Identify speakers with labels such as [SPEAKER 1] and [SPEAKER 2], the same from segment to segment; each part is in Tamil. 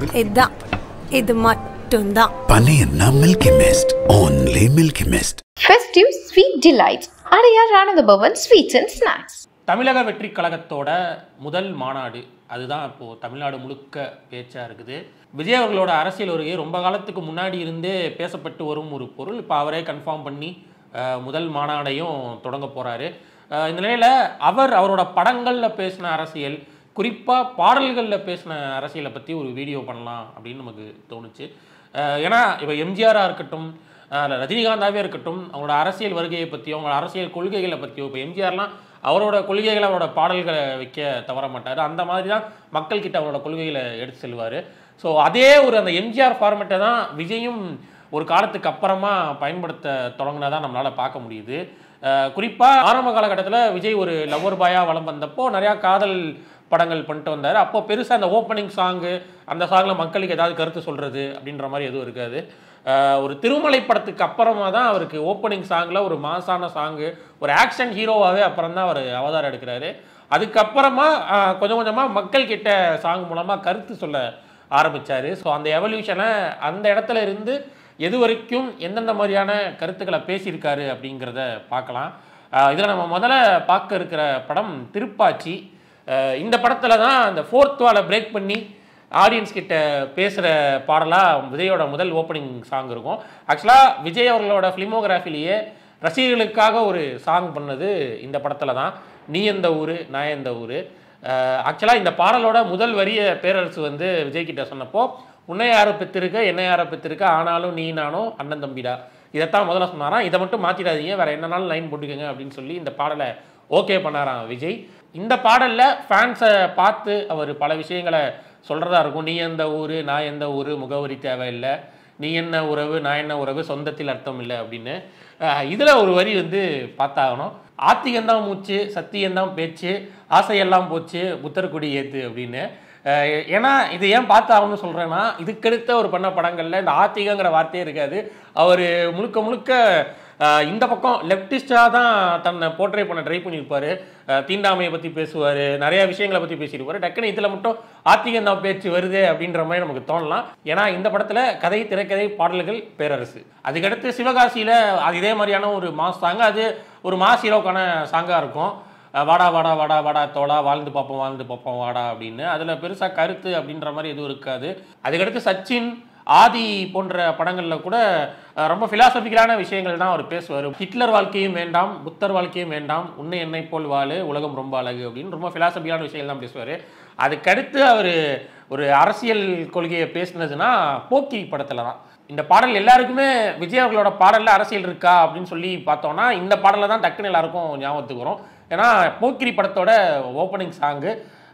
[SPEAKER 1] இதுதான் இது மட்டும்தான்
[SPEAKER 2] பனையன்னா milky mist only milky mist
[SPEAKER 3] Festive Sweet Delights Adyar Anandabhavan sweets and snacks
[SPEAKER 4] தமிழக வெற்றி கழகத்தோட முதல் மாநாடு அதுதான் இப்போது தமிழ்நாடு முழுக்க பேச்சாக இருக்குது விஜய் அவர்களோட அரசியல் வருகை ரொம்ப காலத்துக்கு முன்னாடி இருந்தே பேசப்பட்டு வரும் ஒரு பொருள் இப்போ அவரே கன்ஃபார்ம் பண்ணி அஹ், முதல் மாநாடையும் தொடங்க போகிறாரு இந்த நிலையில் அவர் அவரோட படங்களில் பேசின அரசியல் குறிப்பாக பாடல்களில் பேசின அரசியலை பற்றி ஒரு வீடியோ பண்ணலாம் அப்படின்னு நமக்கு தோணுச்சு அஹ், ஏன்னா இப்போ எம்ஜிஆராக இருக்கட்டும் அஹ் ரஜினிகாந்தாவே இருக்கட்டும் அவங்களோட அரசியல் வருகையை பற்றியோ அவங்களோட அரசியல் கொள்கைகளை பற்றியோ இப்போ எம்ஜிஆர்லாம் அவரோட கொள்கைகளை அவரோட பாடல்களை வைக்க தவற மாட்டார் அந்த மாதிரி தான் மக்கள்கிட்ட அவரோட கொள்கைகளை எடுத்து செல்வார் ஸோ அதே ஒரு அந்த எம்ஜிஆர் ஃபார்மேட்டை தான் விஜயும் ஒரு காலத்துக்கு அப்புறமா பயன்படுத்த தொடங்கினா தான் நம்மளால் பார்க்க முடியுது குறிப்பாக ஆரம்ப காலகட்டத்தில் விஜய் ஒரு லவ்வர் பாயாக வலம் வந்தப்போ நிறையா காதல் படங்கள் பண்ணிட்டு வந்தார் அப்போ பெருசாக அந்த ஓப்பனிங் சாங்கு அந்த சாங்கில் மக்களுக்கு ஏதாவது கருத்து சொல்கிறது அப்படின்ற மாதிரி எதுவும் இருக்காது அஹ் ஒரு திருமலை படத்துக்கு அப்புறமா தான் அவருக்கு ஓப்பனிங் சாங்கில் ஒரு மாசான சாங்கு ஒரு ஆக்ஷன் ஹீரோவாகவே அப்புறம் தான் அவர் அவதாரம் எடுக்கிறாரு அதுக்கப்புறமா அஹ், கொஞ்சம் கொஞ்சமாக மக்கள் கிட்ட சாங் மூலமாக கருத்து சொல்ல ஆரம்பிச்சாரு ஸோ அந்த எவல்யூஷனை அந்த இடத்துல இருந்து எது வரைக்கும் எந்தெந்த மாதிரியான கருத்துக்களை பேசியிருக்காரு அப்படிங்கிறத பார்க்கலாம் இதில் நம்ம முதல்ல பார்க்க இருக்கிற படம் திருப்பாச்சி அஹ் இந்த படத்தில் தான் அந்த ஃபோர்த் வாலை பிரேக் பண்ணி ஆடியன்ஸ் கிட்ட பேசுகிற பாடலாக விஜயோட முதல் ஓப்பனிங் சாங் இருக்கும் ஆக்சுவலாக விஜய் அவர்களோட ஃபிலிமோகிராஃபிலேயே ரசிகர்களுக்காக ஒரு சாங் பண்ணது இந்த படத்தில் தான் நீ எந்த ஊர் நான் எந்த ஊர் ஆக்சுவலாக இந்த பாடலோட முதல் வரிய பேரரசு வந்து விஜய் கிட்ட சொன்னப்போ உன்னை யாரை பெற்றிருக்க என்னை யாரை பெற்றிருக்க ஆனாலும் நீ நானும் அண்ணன் தம்பிடா இதைத்தான் முதல்ல சொன்னாராம் இதை மட்டும் மாற்றிடாதீங்க வேற என்னனாலும் லைன் போட்டுக்கோங்க அப்படின்னு சொல்லி இந்த பாடலை ஓகே பண்ணாராம் விஜய் இந்த பாடலில் ஃபேன்ஸை பார்த்து அவர் பல விஷயங்களை சொல்கிறதா இருக்கும் நீ எந்த ஊர் நான் எந்த ஊர் முகவரி தேவையில்லை நீ என்ன உறவு நான் என்ன உறவு சொந்தத்தில் அர்த்தம் இல்லை அப்படின்னு இதில் ஒரு வரி வந்து பார்த்தாகணும் ஆத்திகந்தான் மூச்சு சத்தியந்தான் பேச்சு ஆசையெல்லாம் போச்சு புத்தர்குடி ஏத்து அப்படின்னு அஹ் ஏன்னா இது ஏன் பார்த்தாகணும்னு சொல்கிறேன்னா இதுக்கடுத்த ஒரு பண்ண படங்களில் இந்த ஆத்திகங்கிற வார்த்தையே இருக்காது அவர் முழுக்க முழுக்க அஹ் இந்த பக்கம் லெப்டிஸ்டாக தான் தன்னை போர்ட்ரே பண்ண ட்ரை பண்ணியிருப்பாரு அஹ் தீண்டாமையை பற்றி பேசுவார் நிறைய விஷயங்களை பற்றி பேசியிருப்பாரு டக்குன்னு இதில் மட்டும் ஆத்திகம் தான் பேச்சு வருது அப்படின்ற மாதிரி நமக்கு தோணலாம் ஏன்னா இந்த படத்தில் கதை திரைக்கதை பாடல்கள் பேரரசு அதுக்கடுத்து சிவகாசியில் அது இதே மாதிரியான ஒரு மாஸ் சாங் அது ஒரு மாஸ் ஹீரோக்கான சாங்காக இருக்கும் அஹ் வாடா வாடா வாடா வாடா தோடா வாழ்ந்து பார்ப்போம் வாழ்ந்து பார்ப்போம் வாடா அப்படின்னு அதில் பெருசாக கருத்து அப்படின்ற மாதிரி எதுவும் இருக்காது அதுக்கடுத்து சச்சின் ஆதி போன்ற படங்களில் கூட அஹ், ரொம்ப ஃபிலாசபிக்கலான விஷயங்கள் தான் அவர் பேசுவார் ஹிட்லர் வாழ்க்கையும் வேண்டாம் புத்தர் வாழ்க்கையும் வேண்டாம் உன்னை என்னை போல் வாழு உலகம் ரொம்ப அழகு அப்படின்னு ரொம்ப ஃபிலாசபிக்கலான விஷயங்கள் தான் பேசுவார் அதுக்கடுத்து அவர் ஒரு அரசியல் கொள்கையை பேசினதுன்னா போக்கி படத்தில் தான் இந்த பாடல் எல்லாருக்குமே விஜய் அவர்களோட பாடலில் அரசியல் இருக்கா அப்படின்னு சொல்லி பார்த்தோம்னா இந்த பாடலில் தான் டக்குன்னு எல்லாருக்கும் ஞாபகத்துக்கு வரும் ஏன்னா போக்கிரி படத்தோட ஓப்பனிங் சாங்கு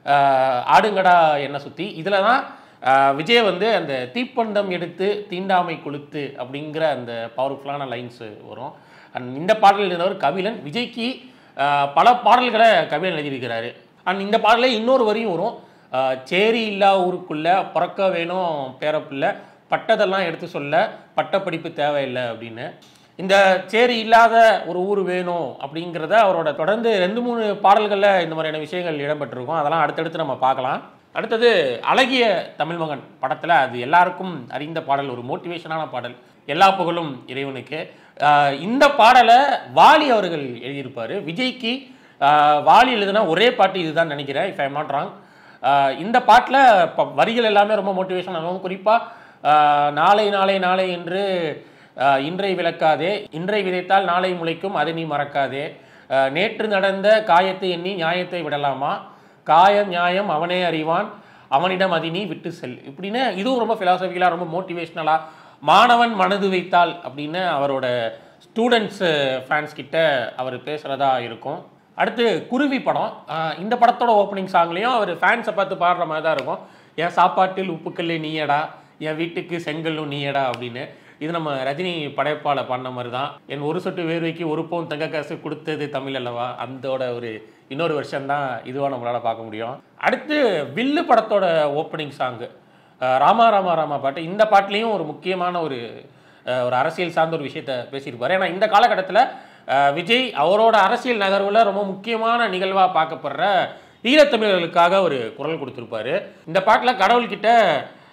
[SPEAKER 4] ஆடுங்கடா என்ன சுற்றி இதில் தான் ஆஹ், விஜய் வந்து அந்த தீப்பந்தம் எடுத்து தீண்டாமை கொளுத்து அப்படிங்கிற அந்த பவர்ஃபுல்லான லைன்ஸ் வரும் அண்ட் இந்த பாடல் எழுதினவர் கபிலன் விஜய்க்கு ஆஹ், பல பாடல்களை கபிலன் எழுதியிருக்கிறாரு அண்ட் இந்த பாடலில் இன்னொரு வரியும் வரும் ஆஹ், சேரி இல்லா ஊருக்குள்ள பிறக்க வேணும் பேரப்பிள்ளை பட்டதெல்லாம் எடுத்து சொல்ல பட்டப்படிப்பு தேவையில்லை அப்படின்னு இந்த சேரி இல்லாத ஒரு ஊர் வேணும் அப்படிங்கிறத அவரோட தொடர்ந்து ரெண்டு மூணு பாடல்களில் இந்த மாதிரியான விஷயங்கள் இடம்பெற்றிருக்கும் அதெல்லாம் அடுத்தடுத்து நம்ம பார்க்கலாம் அடுத்தது அழகிய தமிழ் மகன் படத்தில் அது எல்லாருக்கும் அறிந்த பாடல் ஒரு மோட்டிவேஷனான பாடல் எல்லா புகழும் இறைவனுக்கு ஆஹ் இந்த பாடலை வாலி அவர்கள் எழுதியிருப்பார் விஜய்க்கு ஆஹ் வாலி எழுதின ஒரே பாட்டு இதுதான் நினைக்கிறேன் இஃப் ஐம் நாட் ராங் இந்த பாட்டில் வரிகள் எல்லாமே ரொம்ப மோட்டிவேஷன் ஆகும் குறிப்பாக நாளை நாளை நாளை என்று ஆஹ் இன்றை விளக்காதே இன்றை விதைத்தால் நாளை முளைக்கும் அதை நீ மறக்காதே ஆஹ் நேற்று நடந்த காயத்தை எண்ணி நியாயத்தை விடலாமா காயம் நியாயம் அவனே அறிவான் அவனிடம் அதை நீ விட்டு செல் இப்படின்னு இதுவும் ரொம்ப ஃபிலாசபிக்கலாக ரொம்ப மோட்டிவேஷ்னலாக மாணவன் மனது வைத்தால் அப்படின்னு அவரோட ஸ்டூடெண்ட்ஸ் ஃபேன்ஸ் கிட்ட அவர் பேசுகிறதா இருக்கும் அடுத்து குருவி படம் ஆஹ் இந்த படத்தோட ஓப்பனிங் சாங்லேயும் அவர் ஃபேன்ஸை பார்த்து பாடுற மாதிரி தான் இருக்கும் என் சாப்பாட்டில் உப்புக்கல்லே நீயடா என் வீட்டுக்கு செங்கல்லும் நீயடா அப்படின்னு இது நம்ம ரஜினி படைப்பாள பாடின மாதிரி தான் என் ஒரு சொட்டு வேர்வைக்கு ஒரு பவுன் தங்க காசு கொடுத்தது தமிழ் அல்லவா அந்தோட ஒரு இன்னொரு வருஷம் தான் இதுவாக நம்மளால் பார்க்க முடியும் அடுத்து வில்லு படத்தோட ஓப்பனிங் சாங்கு ராமா ராமா ராமா பாட்டு இந்த பாட்டுலேயும் ஒரு முக்கியமான ஒரு அஹ், ஒரு அரசியல் சார்ந்த ஒரு விஷயத்த பேசியிருப்பார் ஏன்னா இந்த காலகட்டத்தில் விஜய் அவரோட அரசியல் நகர்வில் ரொம்ப முக்கியமான நிகழ்வாக பார்க்கப்படுற ஈழத்தமிழர்களுக்காக ஒரு குரல் கொடுத்துருப்பாரு இந்த பாட்டில் கடவுள்கிட்ட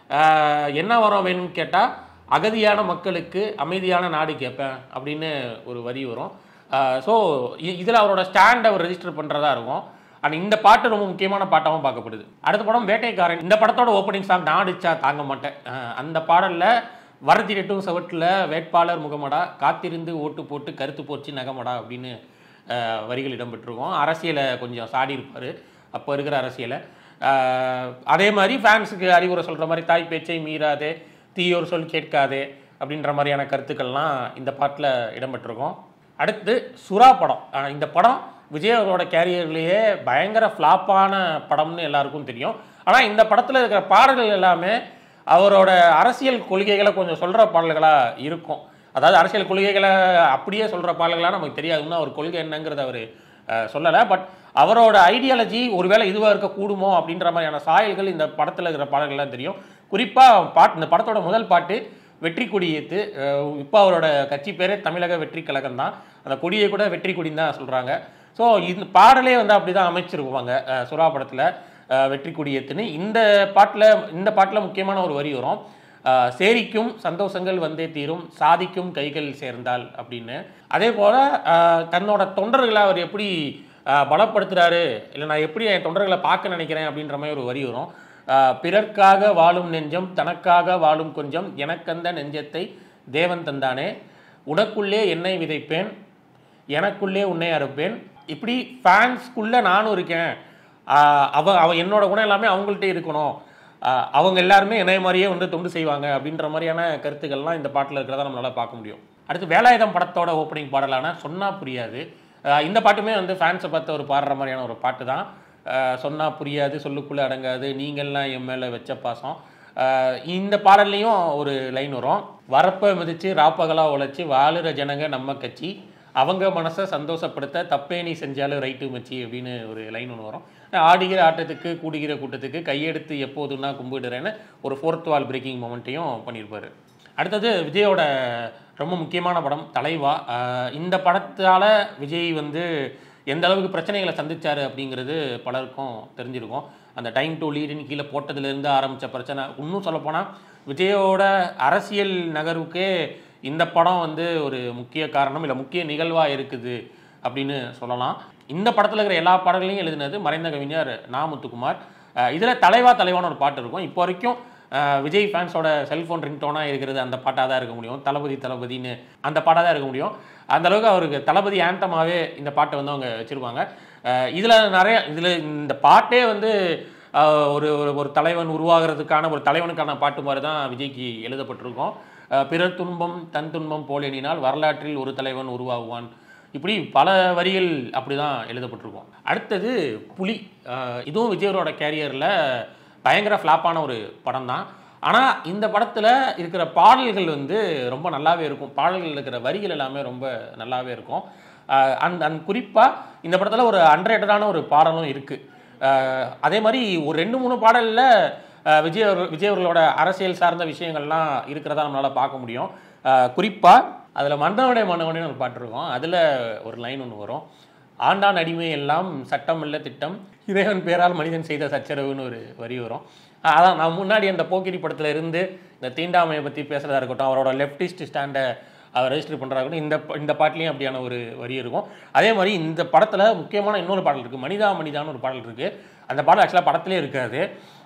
[SPEAKER 4] ஆஹ் என்ன வரம் வேணும்னு கேட்டால் அகதியான மக்களுக்கு அமைதியான நாடு கேட்பேன் அப்படின்னு ஒரு வரி வரும் ஸோ இதில் அவரோட ஸ்டாண்ட் அவர் ரெஜிஸ்டர் பண்ணுறதா இருக்கும் அண்ட் இந்த பாட்டு ரொம்ப முக்கியமான பாட்டாகவும் பார்க்கப்படுது அடுத்த படம் வேட்டைக்காரன் இந்த படத்தோட ஓப்பனிங் சாங் நான் அடிச்சா தாங்க மாட்டேன் ஆஹ் அந்த பாடலில் வரதி ரெட்டும் செவட்டில் வேட்பாளர் முகமடா காத்திருந்து ஓட்டு போட்டு கருத்து போச்சு நகமடா அப்படின்னு ஆஹ் வரிகள் இடம்பெற்றிருக்கும் அரசியலை கொஞ்சம் சாடி இருப்பார் அப்போ இருக்கிற அரசியலை ஆஹ் அதே மாதிரி ஃபேன்ஸுக்கு அறிவுரை சொல்கிற மாதிரி தாய் பேச்சை மீறாதே தீயோர் சொல் கேட்காதே அப்படின்ற மாதிரியான கருத்துக்கள்லாம் இந்த பாட்டில் இடம்பெற்றிருக்கும் அடுத்து சுறா படம் ஆஹ் இந்த படம் விஜய் அவரோட கேரியர்லேயே பயங்கர ஃப்ளாப்பான படம்னு எல்லாருக்கும் தெரியும் ஆனால் இந்த படத்தில் இருக்கிற பாடல்கள் எல்லாமே அவரோட அரசியல் கொள்கைகளை கொஞ்சம் சொல்கிற பாடல்களாக இருக்கும் அதாவது அரசியல் கொள்கைகளை அப்படியே சொல்கிற பாடல்களாக நமக்கு தெரியாது இன்னும் அவர் கொள்கை என்னங்கிறத அவர் சொல்லலை பட் அவரோட ஐடியாலஜி ஒருவேளை இதுவாக இருக்க கூடுமோ அப்படின்ற மாதிரியான சாயல்கள் இந்த படத்தில் இருக்கிற பாடல்கள்லாம் தெரியும் குறிப்பாக பாட் இந்த படத்தோட முதல் பாட்டு வெற்றி கொடி ஏற்று இப்போ அவரோட கட்சி பேரே தமிழக வெற்றி கழகம் தான் அந்த கொடியை கூட வெற்றி கொடின்னு தான் சொல்கிறாங்க ஸோ இந்த பாடலே வந்து அப்படி தான் அமைச்சிருப்பாங்க அஹ் சுறா படத்தில் வெற்றி கொடி ஏத்துன்னு இந்த பாட்டில் இந்த பாட்டில் முக்கியமான ஒரு வரி வரும் அஹ் சேரிக்கும் சந்தோஷங்கள் வந்தே தீரும் சாதிக்கும் கைகள் சேர்ந்தால் அப்படின்னு அதே போல் தன்னோட தொண்டர்களை அவர் எப்படி அஹ், பலப்படுத்துறாரு இல்லை நான் எப்படி என் தொண்டர்களை பார்க்க நினைக்கிறேன் அப்படின்ற மாதிரி ஒரு வரி வரும் அஹ், பிறர்க்காக வாழும் நெஞ்சம் தனக்காக வாழும் கொஞ்சம் எனக்கந்த நெஞ்சத்தை தேவன் தந்தானே உனக்குள்ளே என்னை விதைப்பேன் எனக்குள்ளே உன்னை அறுப்பேன் இப்படி ஃபேன்ஸ்குள்ளே நானும் இருக்கேன் ஆஹ் அவ அவ என்னோட குணம் எல்லாமே அவங்கள்ட்ட இருக்கணும் ஆஹ் அவங்க எல்லாருமே என்னைய மாதிரியே வந்து தொண்டு செய்வாங்க அப்படின்ற மாதிரியான கருத்துக்கள்லாம் இந்த பாட்டில் இருக்கிறதா நம்மளால பார்க்க முடியும் அடுத்து வேலாயுதம் படத்தோட ஓப்பனிங் பாடலான சொன்னா புரியாது ஆஹ் இந்த பாட்டுமே வந்து ஃபேன்ஸை பார்த்து ஒரு பாடுற மாதிரியான ஒரு பாட்டு தான் ஆஹ் சொன்னா புரியாது சொல்லுக்குள்ளே அடங்காது நீங்கள்லாம் என் மேலே வச்ச பாசம் ஆஹ் இந்த பாடல்லையும் ஒரு லைன் வரும் வரப்ப மிதிச்சு ராப்பகலா உழைச்சி வாழுற ஜனங்க நம்ம கட்சி அவங்க மனசை சந்தோஷப்படுத்த தப்பே நீ செஞ்சாலும் ரைட்டு மச்சி அப்படின்னு ஒரு லைன் ஒன்று வரும் ஆடுகிற ஆட்டத்துக்கு கூடுகிற கூட்டத்துக்கு கையெடுத்து எப்போதுன்னா கும்பிடுறேன்னு ஒரு ஃபோர்த் வால் பிரேக்கிங் மொமெண்ட்டையும் பண்ணியிருப்பாரு அடுத்தது விஜயோட ரொம்ப முக்கியமான படம் தலைவா ஆஹ் இந்த படத்தால் விஜய் வந்து எந்த அளவுக்கு பிரச்சனைகளை சந்திச்சாரு அப்படிங்கிறது பலருக்கும் தெரிஞ்சிருக்கும் அந்த டைம் டு லீடுன்னு கீழே போட்டதுலேருந்து ஆரம்பித்த பிரச்சனை இன்னும் சொல்லப்போனால் விஜயோட அரசியல் நகர்வுக்கே இந்த படம் வந்து ஒரு முக்கிய காரணம் இல்லை முக்கிய நிகழ்வாக இருக்குது அப்படின்னு சொல்லலாம் இந்த படத்தில் இருக்கிற எல்லா பாடல்களையும் எழுதினது மறைந்த கவிஞர் நா முத்துக்குமார் இதில் தலைவா தலைவான ஒரு பாட்டு இருக்கும் இப்போ வரைக்கும் அஹ், விஜய் ஃபேன்ஸோட செல்ஃபோன் ரிங்டோனாக இருக்கிறது அந்த பாட்டாக தான் இருக்க முடியும் தளபதி தளபதின்னு அந்த பாட்டாக தான் இருக்க முடியும் அந்த அளவுக்கு அவருக்கு தளபதி ஆண்டமாகவே இந்த பாட்டை வந்து அவங்க வச்சுருப்பாங்க இதில் நிறைய இதில் இந்த பாட்டே வந்து அஹ், ஒரு ஒரு ஒரு தலைவன் உருவாகிறதுக்கான ஒரு தலைவனுக்கான பாட்டு மாதிரி தான் விஜய்க்கு எழுதப்பட்டிருக்கும் அஹ், பிறர் துன்பம் தன் துன்பம் போல் எண்ணினால் வரலாற்றில் ஒரு தலைவன் உருவாகுவான் இப்படி பல வரிகள் அப்படிதான் எழுதப்பட்டிருக்கும் அடுத்தது புலி அஹ், இதுவும் விஜயரோட கேரியரில் பயங்கர ஃப்ளாப்பான ஒரு படம் தான் ஆனால் இந்த படத்தில் இருக்கிற பாடல்கள் வந்து ரொம்ப நல்லாவே இருக்கும் பாடல்கள் இருக்கிற வரிகள் எல்லாமே ரொம்ப நல்லாவே இருக்கும் அஹ், அந்த அந் குறிப்பாக இந்த படத்தில் ஒரு அன்ரேட்டடான ஒரு பாடலும் இருக்குது அதே மாதிரி ஒரு ரெண்டு மூணு பாடலில் விஜய் அவர்கள் விஜய் அவர்களோட அரசியல் சார்ந்த விஷயங்கள்லாம் இருக்கிறதா நம்மளால் பார்க்க முடியும் குறிப்பாக அதில் மன்னவனே மன்னவனே ஒரு பாட்டு இருக்கும் அதில் ஒரு லைன் ஒன்று வரும் ஆண்டான் அடிமை எல்லாம் சட்டம் இல்ல திட்டம் இறைவன் பேரால் மனிதன் செய்த சச்சரவுன்னு ஒரு வரி வரும் அஹ் அதான் நான் முன்னாடி அந்த போக்கிரி படத்தில் இருந்து இந்த தீண்டாமையை பற்றி பேசுகிறதா இருக்கட்டும் அவரோட லெஃப்டிஸ்ட் ஸ்டாண்டை அவர் ரெஜிஸ்டர் பண்ணுறதா இருக்கட்டும் இந்த ப- இந்த பாட்டுலேயும் அப்படியான ஒரு வரி இருக்கும் அதே மாதிரி இந்த படத்தில் முக்கியமான இன்னொரு பாடல் இருக்குது மனிதா மனிதான்னு ஒரு பாடல் இருக்குது அந்த பாடல் ஆக்சுவலாக படத்திலே இருக்காது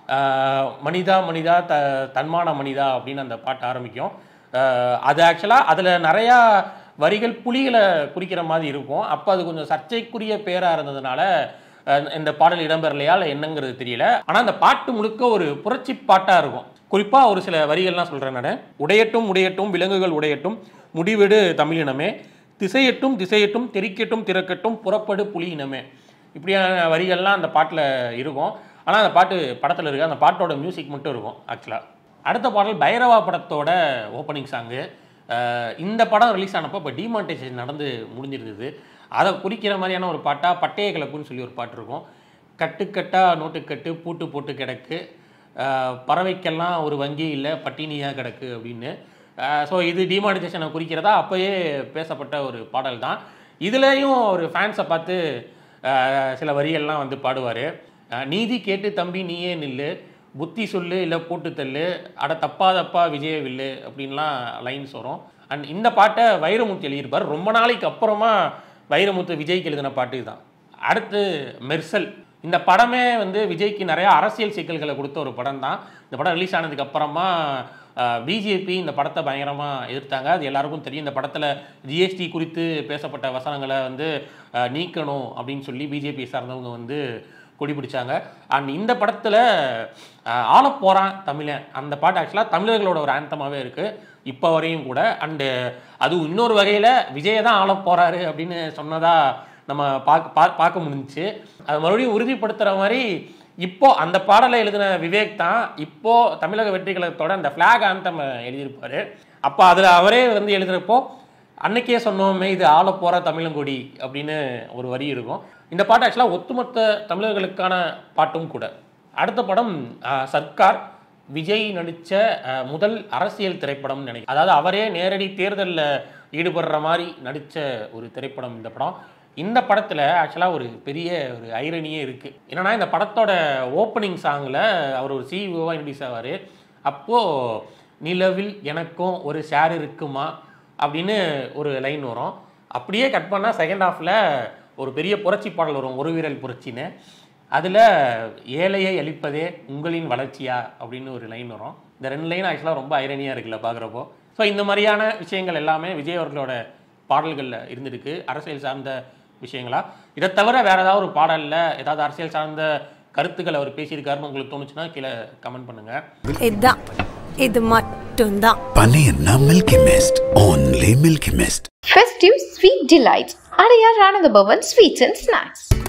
[SPEAKER 4] அஹ் மனிதா மனிதா த தன்மான மனிதா அப்படின்னு அந்த பாட்டு ஆரம்பிக்கும் அஹ் அது ஆக்சுவலாக அதில் நிறையா வரிகள் புலிகளை குறிக்கிற மாதிரி இருக்கும் அப்போ அது கொஞ்சம் சர்ச்சைக்குரிய பேராக இருந்ததுனால அஹ் இந்த பாடல் இடம்பெறலையா இல்லை என்னங்கிறது தெரியல ஆனால் அந்த பாட்டு முழுக்க ஒரு புரட்சி பாட்டாக இருக்கும் குறிப்பாக ஒரு சில வரிகள்லாம் சொல்கிறேன் நான் உடையட்டும் உடையட்டும் விலங்குகள் உடையட்டும் முடிவெடு தமிழினமே திசையட்டும் திசையட்டும் தெரிக்கட்டும் திறக்கட்டும் புறப்படு புலி இனமே இப்படியான வரிகள்லாம் அந்த பாட்டில் இருக்கும் ஆனால் அந்த பாட்டு படத்தில் இருக்குது அந்த பாட்டோட மியூசிக் மட்டும் இருக்கும் ஆக்சுவலாக அடுத்த பாடல் பைரவா படத்தோட ஓப்பனிங் சாங்கு இந்த படம் ரிலீஸ் ஆனப்போ இப்போ டிமானிட்டைசேஷன் நடந்து முடிஞ்சிருந்தது அதை குறிக்கிற மாதிரியான ஒரு பாட்டாக பட்டைய கிளப்புன்னு சொல்லி ஒரு பாட்டு இருக்கும் கட்டுக்கட்டா நோட்டுக்கட்டு பூட்டு போட்டு கிடக்கு அஹ், பறவைக்கெல்லாம் ஒரு வங்கி இல்லை பட்டினியாக கிடக்கு அப்படின்னு ஸோ இது டிமானிட்டைசேஷனை குறிக்கிறதா அப்போயே பேசப்பட்ட ஒரு பாடல் தான் இதுலேயும் ஒரு ஃபேன்ஸை பார்த்து அஹ், சில வரிகள்லாம் வந்து பாடுவார் நீதி கேட்டு தம்பி நீயே நில்லு புத்தி சொல்லு இல்லை போட்டு தள்ளு அட தப்பா தப்பா விஜய வில்லு அப்படின்லாம் லைன்ஸ் வரும் அண்ட் இந்த பாட்டை வைரமுத்து எழுதியிருப்பார் ரொம்ப நாளைக்கு அப்புறமா வைரமுத்து விஜய்க்கு எழுதின பாட்டு இதுதான் அடுத்து மெர்சல் இந்த படமே வந்து விஜய்க்கு நிறைய அரசியல் சிக்கல்களை கொடுத்த ஒரு படம் தான் இந்த படம் ரிலீஸ் ஆனதுக்கு அப்புறமா பிஜேபி இந்த படத்தை பயங்கரமாக எதிர்த்தாங்க அது எல்லாருக்கும் தெரியும் இந்த படத்தில் ஜிஎஸ்டி குறித்து பேசப்பட்ட வசனங்களை வந்து அஹ், நீக்கணும் அப்படின்னு சொல்லி பிஜேபி சார்ந்தவங்க வந்து கொடி பிடிச்சாங்க அண்ட் இந்த படத்தில் ஆள போகிறான் தமிழன் அந்த பாட்டு ஆக்சுவலாக தமிழர்களோட ஒரு ஆந்தமாகவே இருக்குது இப்போ வரையும் கூட அண்டு அது இன்னொரு வகையில் விஜயை தான் ஆள போகிறாரு அப்படின்னு சொன்னதா நம்ம பார்க்க பா பார்க்க முடிஞ்சுச்சு அது மறுபடியும் உறுதிப்படுத்துகிற மாதிரி இப்போ அந்த பாடலை எழுதின விவேக் தான் இப்போ தமிழக வெற்றி கழகத்தோட அந்த ஃப்ளாக் ஆந்தம் எழுதியிருப்பாரு அப்போ அதில் அவரே வந்து எழுதுறப்போ அன்னைக்கே சொன்னோமே இது ஆள போற தமிழங்கொடி அப்படின்னு ஒரு வரி இருக்கும் இந்த பாட்டு ஆக்சுவலாக ஒட்டுமொத்த தமிழர்களுக்கான பாட்டும் கூட அடுத்த படம் அஹ், சர்க்கார் விஜய் நடித்த அஹ், முதல் அரசியல் திரைப்படம் நினைக்கிறேன் அதாவது அவரே நேரடி தேர்தலில் ஈடுபடுற மாதிரி நடித்த ஒரு திரைப்படம் இந்த படம் இந்த படத்தில் ஆக்சுவலாக ஒரு பெரிய ஒரு ஐரணியே இருக்குது என்னன்னா இந்த படத்தோட ஓப்பனிங் சாங்கில் அவர் ஒரு சிஇஓவாக இன்ட்ரடியூஸ் ஆவார் அப்போது நிலவில் எனக்கும் ஒரு ஷேர் இருக்குமா அப்படின்னு ஒரு லைன் வரும் அப்படியே கட் பண்ணால் செகண்ட் ஹாஃபில் ஒரு பெரிய புரட்சி பாடல் வரும் ஒரு வீரல் புரட்சின்னு அதில் ஏழையை அழிப்பதே உங்களின் வளர்ச்சியா அப்படின்னு ஒரு லைன் வரும் இந்த ரெண்டு லைன் ஆக்சுவலாக ரொம்ப ஐரணியாக இருக்குல்ல பார்க்குறப்போ ஸோ இந்த மாதிரியான விஷயங்கள் எல்லாமே விஜய் அவர்களோட பாடல்களில் இருந்திருக்கு அரசியல் சார்ந்த விஷயங்களா இதை தவிர வேற ஏதாவது ஒரு பாடலில் ஏதாவது அரசியல் சார்ந்த கருத்துக்கள் அவர் பேசியிருக்காருன்னு உங்களுக்கு தோணுச்சுன்னா கீழே கமெண்ட் பண்ணுங்கள்
[SPEAKER 1] இதுதான் இது மட்டும்தான்
[SPEAKER 2] Paneerna Milky Mist. Only Milky Mist.
[SPEAKER 3] Festive Sweet Delights. Adia Ranadabavan Sweets and Snacks.